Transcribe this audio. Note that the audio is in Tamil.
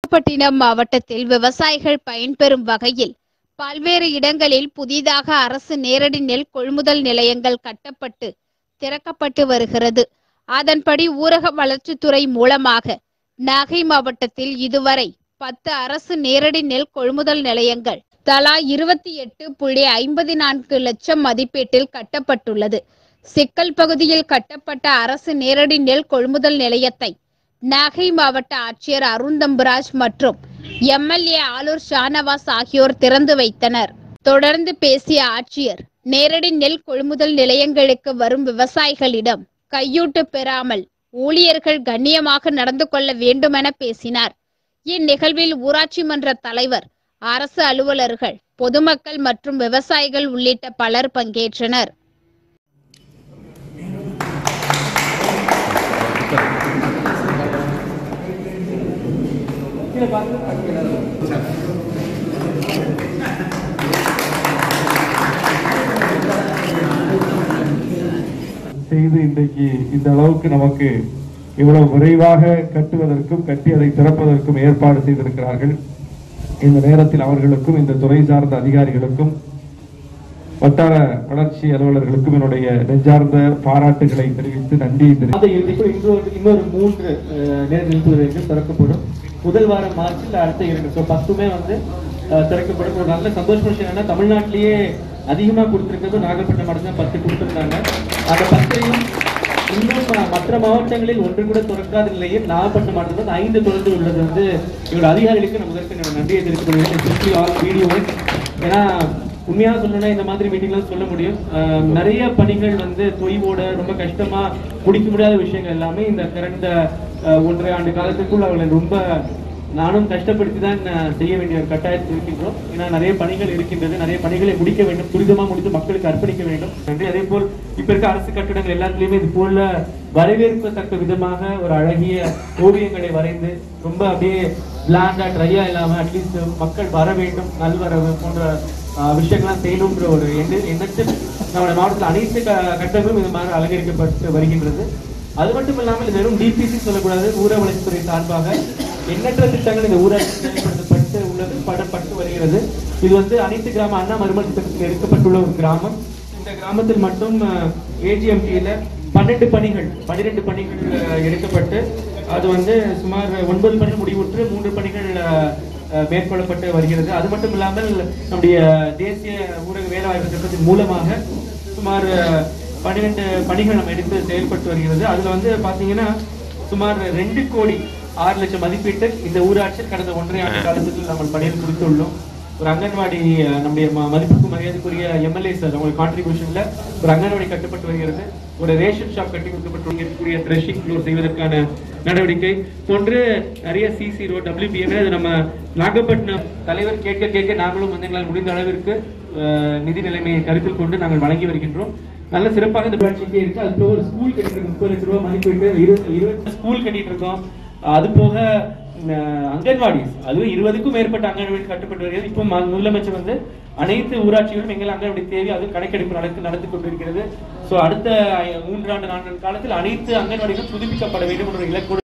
நாகப்பட்டினம் மாவட்டத்தில் விவசாயிகள் பயன்பெறும் வகையில் பல்வேறு இடங்களில் புதிதாக அரசு நேரடி நெல் கொள்முதல் நிலையங்கள் கட்டப்பட்டு திறக்கப்பட்டு வருகிறது அதன்படி ஊரக வளர்ச்சித்துறை மூலமாக நாகை மாவட்டத்தில் இதுவரை பத்து அரசு நேரடி நெல் கொள்முதல் நிலையங்கள் தலா இருபத்தி எட்டு புள்ளி ஐம்பத்தி நான்கு லட்சம் மதிப்பீட்டில் கட்டப்பட்டுள்ளது சிக்கல் பகுதியில் கட்டப்பட்ட அரசு நேரடி நெல் கொள்முதல் நிலையத்தை நாகை மாவட்ட ஆட்சியர் அருண் தம்புராஜ் மற்றும் எம்எல்ஏ ஆலூர் ஷானவாஸ் ஆகியோர் திறந்து வைத்தனர் தொடர்ந்து பேசிய ஆட்சியர் நேரடி நெல் கொள்முதல் நிலையங்களுக்கு வரும் விவசாயிகளிடம் கையூட்டு பெறாமல் ஊழியர்கள் கண்ணியமாக நடந்து கொள்ள வேண்டுமென பேசினார் இந்நிகழ்வில் ஊராட்சி மன்ற தலைவர் அரசு அலுவலர்கள் பொதுமக்கள் மற்றும் விவசாயிகள் உள்ளிட்ட பலர் பங்கேற்றனர் செய்து இன்றைக்கு இந்த அளவுக்கு நமக்கு இவ்வளவு விரைவாக கட்டுவதற்கும் கட்டி அதை திறப்பதற்கும் ஏற்பாடு செய்திருக்கிறார்கள் இந்த நேரத்தில் அவர்களுக்கும் இந்த துறை சார்ந்த அதிகாரிகளுக்கும் வட்டார வளர்ச்சி அலுவலர்களுக்கும் என்னுடைய நெஞ்சார்ந்த பாராட்டுகளை தெரிவித்து நன்றியை தெரிவித்து அந்த இறுதிக்குள் இன்னொரு இன்னொரு மூன்று அஹ், நேர் நிலையங்கள் திறக்கப்படும் முதல் வாரம் மார்ச்சில் அடுத்த இரண்டு ஸோ பத்துமே வந்து அஹ், திறக்கப்படும் ஒரு நல்ல சந்தோஷமான விஷயம் என்னன்னா தமிழ்நாட்டிலேயே அதிகமா கொடுத்திருக்கிறது நாகப்பட்டினம் மாவட்டம் தான் பத்து கொடுத்திருக்காங்க அந்த பத்தையும் இன்னும் அஹ், மற்ற மாவட்டங்களில் ஒன்று கூட திறக்காத நிலையில் நாகப்பட்டினம் மாவட்டத்தில் வந்து ஐந்து தொடர்ந்து உள்ளது வந்து எங்களோட அதிகாரிகளுக்கு நம்ம இதற்கு என்னோட நன்றியை தெரிவித்துக் கொள்கிறேன் especially all வீடியோ ஏன்னா உண்மையா சொல்லணும்னா இந்த மாதிரி மீட்டிங்லாம் சொல்ல முடியும் அஹ் நிறைய பணிகள் வந்து தொய்வோட ரொம்ப கஷ்டமா முடிக்க முடியாத விஷயங்கள் எல்லாமே இந்த கடந்த அஹ், ஒன்றரை ஆண்டு காலத்துக்குள் அவர்களை ரொம்ப நானும் கஷ்டப்படுத்தி தான் அஹ், செய்ய வேண்டிய ஒரு கட்டாயத்தில் இருக்கின்றோம் ஏன்னா நிறைய பணிகள் இருக்கின்றது நிறைய பணிகளை முடிக்க வேண்டும் துரிதமா முடித்து மக்களுக்கு அர்ப்பணிக்க வேண்டும் நன்றி அதே போல் இப்ப இருக்க அரசு கட்டடங்கள் எல்லாத்துலயுமே இது போல வரவேற்கத்தக்க விதமாக ஒரு அழகிய ஓவியங்களை வரைந்து ரொம்ப அப்படியே பிளாண்டா ட்ரையா இல்லாம அட்லீஸ்ட் மக்கள் வர வேண்டும் நல்வரவு போன்ற ஆஹ் விஷயங்கள்லாம் செய்யணுன்ற ஒரு எண்ண எண்ணத்தில் நம்முடைய மாவட்டத்தில் அனைத்து க- கட்டங்களும் இது மாதிரி அலங்கரிக்கப்பட்டு வருகின்றது அது மட்டும் இல்லாமல் இது வெறும் டிபிசி சொல்லக்கூடாது ஊர வளர்ச்சித்துறை சார்பாக எண்ணற்ற திட்டங்கள் இந்த ஊராட்சி செயல்படுத்தப்பட்டு உள்ளது படப்பட்டு வருகிறது இது வந்து அனைத்து கிராம அண்ணா மறுமலர் திட்டத்தில் எடுக்கப்பட்டுள்ள ஒரு கிராமம் இந்த கிராமத்தில் மட்டும் ஏஜிஎம்டியில பன்னெண்டு பணிகள் பன்னிரெண்டு பணிகள் அஹ், எடுக்கப்பட்டு அது வந்து சுமார் ஒன்பது பணிகள் முடிவுற்று மூன்று பணிகள் அஹ், அஹ், மேற்கொள்ளப்பட்டு வருகிறது அது மட்டும் இல்லாமல் நம்முடைய தேசிய ஊரக வேலைவாய்ப்பு திட்டத்தின் மூலமாக சுமார் அஹ், பன்னிரெண்டு பணிகள் நம்ம எடுத்து செயல்பட்டு வருகிறது அதுல வந்து பாத்தீங்கன்னா சுமார் ரெண்டு கோடி ஆறு லட்சம் மதிப்பீட்டில் இந்த ஊராட்சியில் கடந்த ஒன்றரை ஆண்டு காலத்துக்கு நம்ம பணியில் குறித்துள்ளோம் ஒரு அங்கன்வாடி அஹ், நம்முடைய ம- மதிப்புக்கு மரியாதைக்குரிய எம்எல்ஏ சார் அவங்க கான்ட்ரிபியூஷன்ல ஒரு அங்கன்வாடி கட்டப்பட்டு வருகிறது ஒரு ரேஷன் ஷாப் கட்டி கொடுக்கப்பட்டு இருக்கக்கூடிய த்ரெஷிங் ஃப்ளோர் செய்வதற்கான நடவடிக்கை போன்று நிறைய சிசி ரோட் டபிள்யூபிஎம் அது நம்ம நாகப்பட்டினம் தலைவர் கேட்க கேட்க நாங்களும் வந்து எங்களால் முடிந்த அளவிற்கு அஹ், நிதி நிலைமையை கருத்தில் கொண்டு நாங்கள் வழங்கி வருகின்றோம் நல்ல சிறப்பாக இந்த பேட்சிக்கே இருக்கு அது போக ஒரு ஸ்கூல் கட்டிட்டு இருக்கோம் முப்பது லட்ச ரூபாய் மதிப்பீட்டு இருபது இருபது ஸ்கூல் கட்டிட்டு இருக்கோம் அது போக அஹ், அங்கன்வாடி அதுவும் இருபதுக்கும் மேற்பட்ட அங்கன்வாடி கட்டப்பட்டு வருகிறது இப்போ ம- முதலமைச்சர் வந்து அனைத்து ஊராட்சிகளும் எங்கள் அங்கன்வாடி தேவை அது கணக்கெடுப்பு நடந்து நடந்து கொண்டிருக்கிறது சோ அடுத்த ஐ- மூன்றாண்டு நான்கு காலத்தில் அனைத்து அங்கன்வாடிகளும் புதுப்பிக்கப்பட வேண்டும் என்ற இலக்கோடு